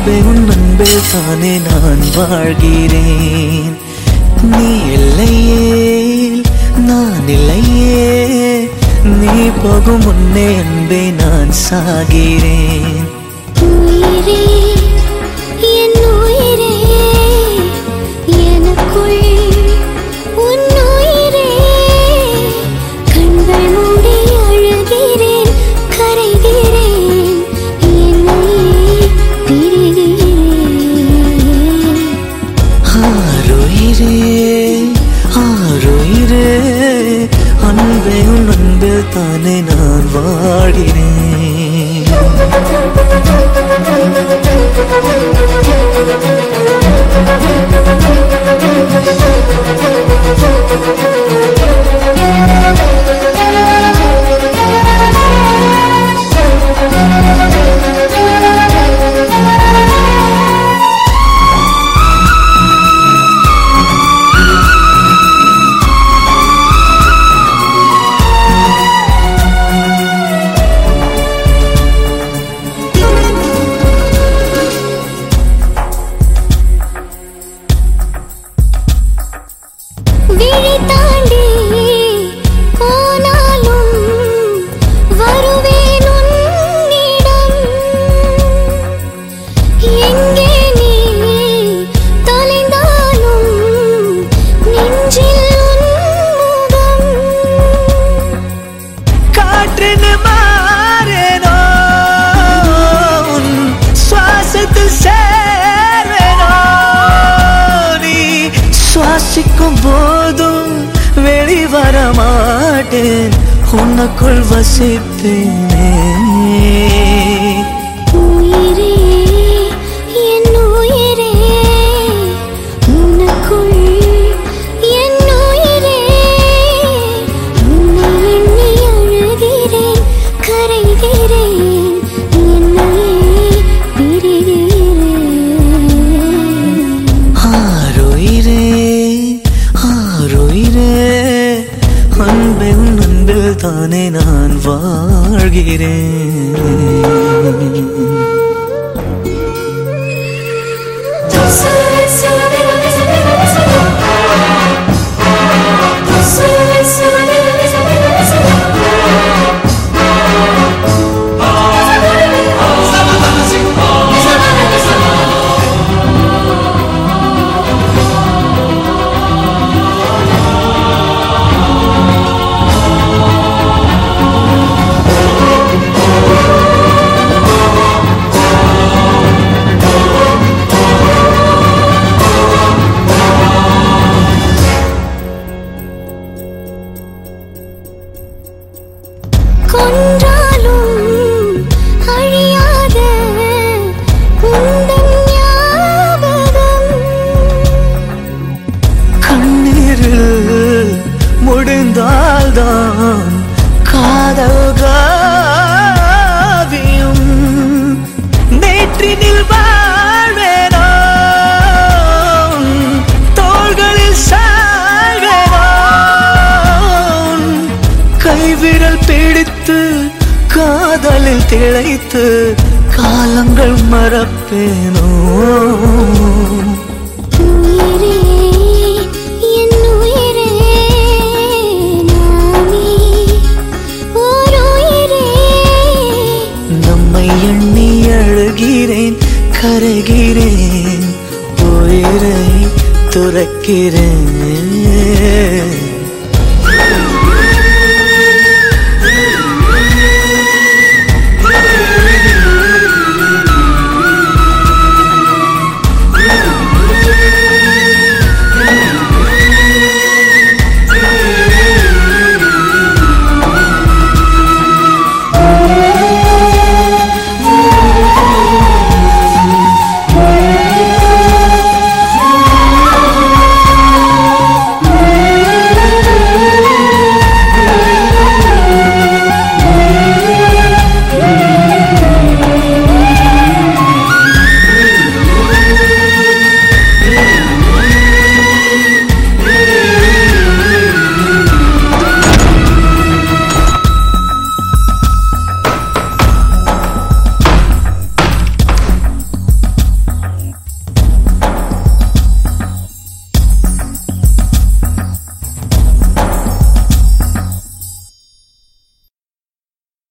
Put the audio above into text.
அன்பே உன் அன்பில் தானே நான் வாழ்கிறேன் நீ இல்லையே நான் இல்லையே நீ போகும் முன்னே அன்பே நான் சாகிறேன் உயிரே என் உயிரே எனக்குள் உன் உயிரே கண்கள் மூடி அழுகிறேன் கரைகிறேன் என்னையே பிரிகிறேன் ஆருயிரே ஆருயிரே அன்பே உன் அன்பில் தானே நான் வாழ்கிறேன் விழி தாண்டி போனாலும் வருவேன் உன்னிடம் எங்கே நீ தொலைந்தாலும் நெஞ்சில் உன் முகம் காற்றின் மாறேனோ உன் சுவாசத்தில் சேர்வேனோ நீ சுவாசிக்கும் போதும் வெளிவர மாட்டேன் உனக்குள் வசிப்பேனே உயிரே என் உயிரே உனக்குள் என் உயிரே உன்னை எண்ணி அழுகிறேன் கரைகிறேன் என்னையே பிரிகிறேன் ஆருயிரே ஆருயிரே அன்பின் அன்பில் தானே நான் வாழ்கிறேன் கொன்றாலும் அழியாத உந்தன் ஞாபகம் கண்ணீரில் முடிந்தால்தான் காதல் காவியம் நேற்றினில் வாழ்வேனோ தோள்களில் சாய்வேனோ கைவிரல் பிடித்து காதலில் திளைத்து காலங்கள் மறப்பேனோ உயிரே என் உயிரே நானே ஓர் உயிரே நம்மை எண்ணி அழுகிறேன் கரைகிறேன் உயிரை துறக்கிறேன்